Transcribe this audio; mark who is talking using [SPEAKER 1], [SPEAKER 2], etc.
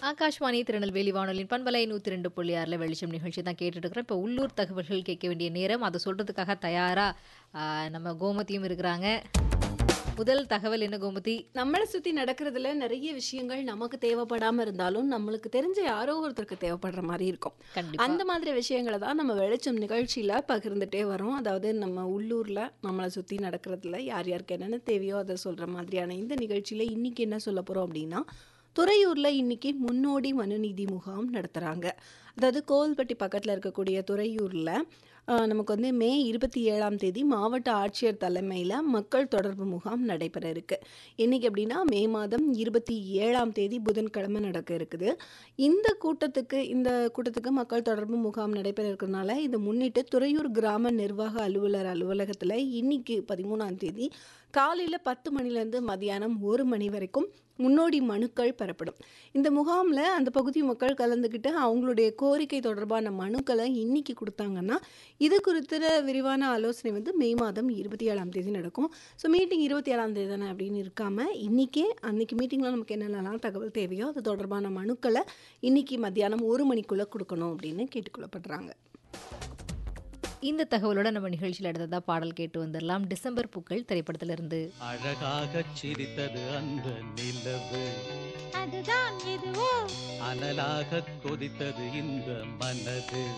[SPEAKER 1] ஆகாஷ்வாணி திருநெல்வேலி வானொலியின் பண்பலை நூற்றி ரெண்டு புள்ளி ஆறில் வெளிச்சம் நிகழ்ச்சி தான் கேட்டுட்டு இருக்கிறோம் இப்போ உள்ளூர் தகவல்கள் கேட்க வேண்டிய நேரம் அதை சொல்கிறதுக்காக தயாராக நம்ம கோமதியும் இருக்கிறாங்க முதல் தகவல் என்ன கோமதி
[SPEAKER 2] நம்மளை சுத்தி நடக்கிறதுல நிறைய விஷயங்கள் நமக்கு தேவைப்படாம இருந்தாலும் நம்மளுக்கு தெரிஞ்ச யாரோ ஒருத்தருக்கு தேவைப்படுற மாதிரி இருக்கும்
[SPEAKER 1] கண்டிப்பா
[SPEAKER 2] அந்த மாதிரி விஷயங்களை தான் நம்ம வெளிச்சம் நிகழ்ச்சியில பகிர்ந்துட்டே வரோம் அதாவது நம்ம உள்ளூர்ல நம்மளை சுத்தி நடக்கிறதுல யார் யாருக்கு என்னென்ன தேவையோ அதை சொல்ற மாதிரியான இந்த நிகழ்ச்சியில இன்னைக்கு என்ன சொல்ல போறோம் அப்படின்னா துறையூர்ல இன்னைக்கு முன்னோடி மனுநீதி முகாம் நடத்துறாங்க அதாவது கோவில்பட்டி பக்கத்துல இருக்கக்கூடிய துறையூர்ல ஆஹ், நமக்கு வந்து மே இருபத்தி ஏழாம் தேதி மாவட்ட ஆட்சியர் தலைமையில் மக்கள் தொடர்பு முகாம் நடைபெற இருக்கு என்னைக்கு அப்படின்னா மே மாதம் இருபத்தி ஏழாம் தேதி புதன்கிழமை நடக்க இருக்குது இந்த கூட்டத்துக்கு இந்த கூட்டத்துக்கு மக்கள் தொடர்பு முகாம் நடைபெற இருக்கிறதுனால இதை முன்னிட்டு துறையூர் கிராம நிர்வாக அலுவலர் அலுவலகத்தில் இன்னைக்கு பதிமூணாம் தேதி காலையில் பத்து மணிலேருந்து மதியானம் ஒரு மணி வரைக்கும் முன்னோடி மனுக்கள் பெறப்படும் இந்த முகாமில் அந்த பகுதி மக்கள் கலந்துக்கிட்டு அவங்களுடைய கோரிக்கை தொடர்பான மனுக்களை இன்னைக்கு கொடுத்தாங்கன்னா இது குறித்த விரிவான ஆலோசனை வந்து மே மாதம் இருபத்தி ஏழாம் தேதி நடக்கும் ஸோ மீட்டிங் இருபத்தி ஏழாம் தேதி தானே அப்படின்னு இருக்காம இன்னைக்கே அன்னைக்கு மீட்டிங்கில் நமக்கு என்னென்னலாம் தகவல் தேவையோ அது தொடர்பான மனுக்களை இன்னைக்கு மத்தியானம் ஒரு மணிக்குள்ளே கொடுக்கணும் அப்படின்னு கேட்டுக்கொள்ளப்படுறாங்க
[SPEAKER 1] இந்த தகவலோட நம்ம நிகழ்ச்சியில் அடுத்ததா பாடல் கேட்டு வந்துடலாம் டிசம்பர் பூக்கள் திரைப்படத்திலிருந்து
[SPEAKER 3] அழகாகச் சிரித்தது அந்த நிலவு
[SPEAKER 4] அதுதான் எதுவோ
[SPEAKER 3] அனலாகக் கொதித்தது இந்த மனது